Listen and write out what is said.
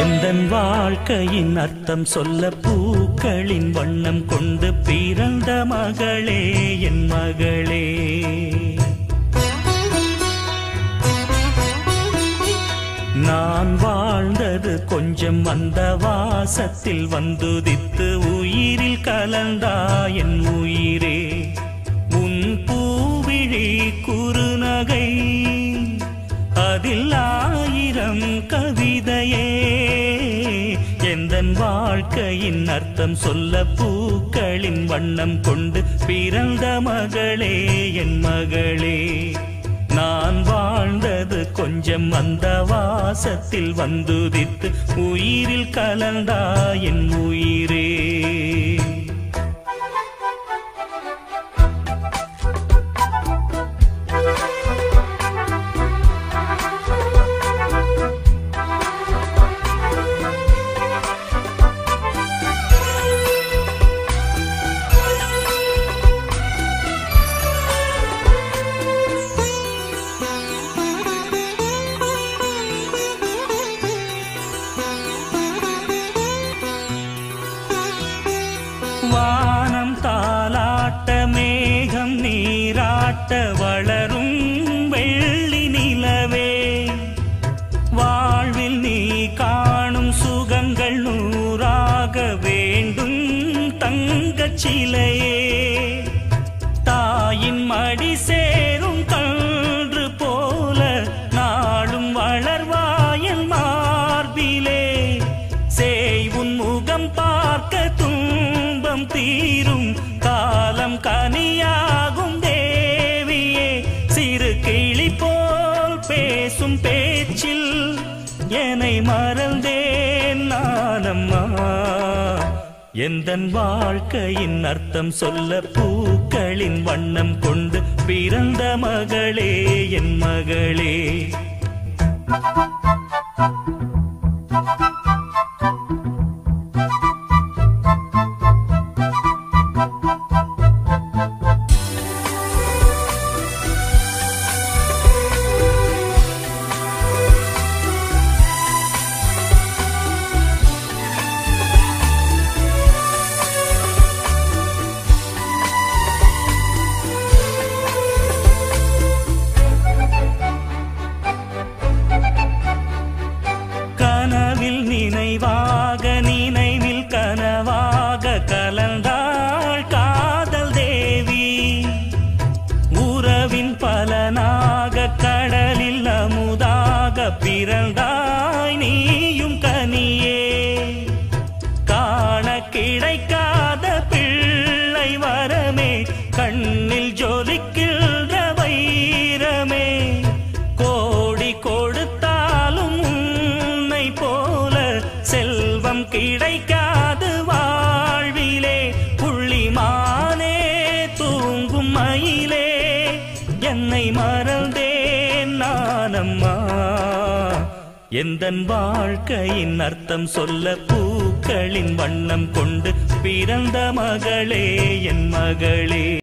எந்தன் வாழ்க்கையின் அர்த்தம் சொல்ல பூக்களின் வண்ணம் கொண்டு பிறந்த மகளே என் மகளே நான் வாழ்ந்தது கொஞ்சம் அந்த வாசத்தில் வந்துதித்து உயிரில் கலந்தா என் உயிரே உன் பூவிழி குறுநகை அதில் ஆயிரம் கவிதையே எந்தன் வாழ்க்கையின் அர்த்தம் சொல்ல பூக்களின் வண்ணம் கொண்டு பிறந்த மகளே என் மகளே நான் வாழ்ந்தது கொஞ்சம் அந்த வாசத்தில் வந்துதித்து உயிரில் கலந்தா என் உயிரே வானம் தாலாட்ட மேகம் நீராட்ட வளரும் வெள்ளி நிலவே வாழ்வில் நீ காணும் சுகங்கள் நூறாக வேண்டும் தங்கச் சிலையே தாயின் மடி சேரும் கன்று போல நாளும் வளர்வாயன் மார்பிலே சேய் உன் முகம் பார்க்க துன்பம் தீரும் காலம் கனியாகும் தேவியே சிறு கிளி போல் பேசும் பேச்சில் என்னை மறந்தேன் நானம்மா எந்தன் வாழ்க்கையின் அர்த்தம் சொல்ல பூக்களின் வண்ணம் கொண்டு பிறந்த மகளே என் மகளே கனவில் நினைவாக நினைவில் கனவாக கலந்தாள் காதல் தேவி உறவின் பலனாக கடலில் அமுதாக பிறந்தாய் நீயும் கனியே காண கிடைக்காத பிள்ளை வரமே கண்ணில் ஜொலிக்கின்ற வைரமே கோடி கொடுத்தாலும் உன்னை போல செல்வம் கிடைக்காது வாழ்விலே புள்ளிமானே தூங்கும் மயிலே என்னை மறந்தேன் நானம்மா எந்தன் வாழ்க்கையின் அர்த்தம் சொல்ல பூக்களின் வண்ணம் கொண்டு பிறந்த மகளே என் மகளே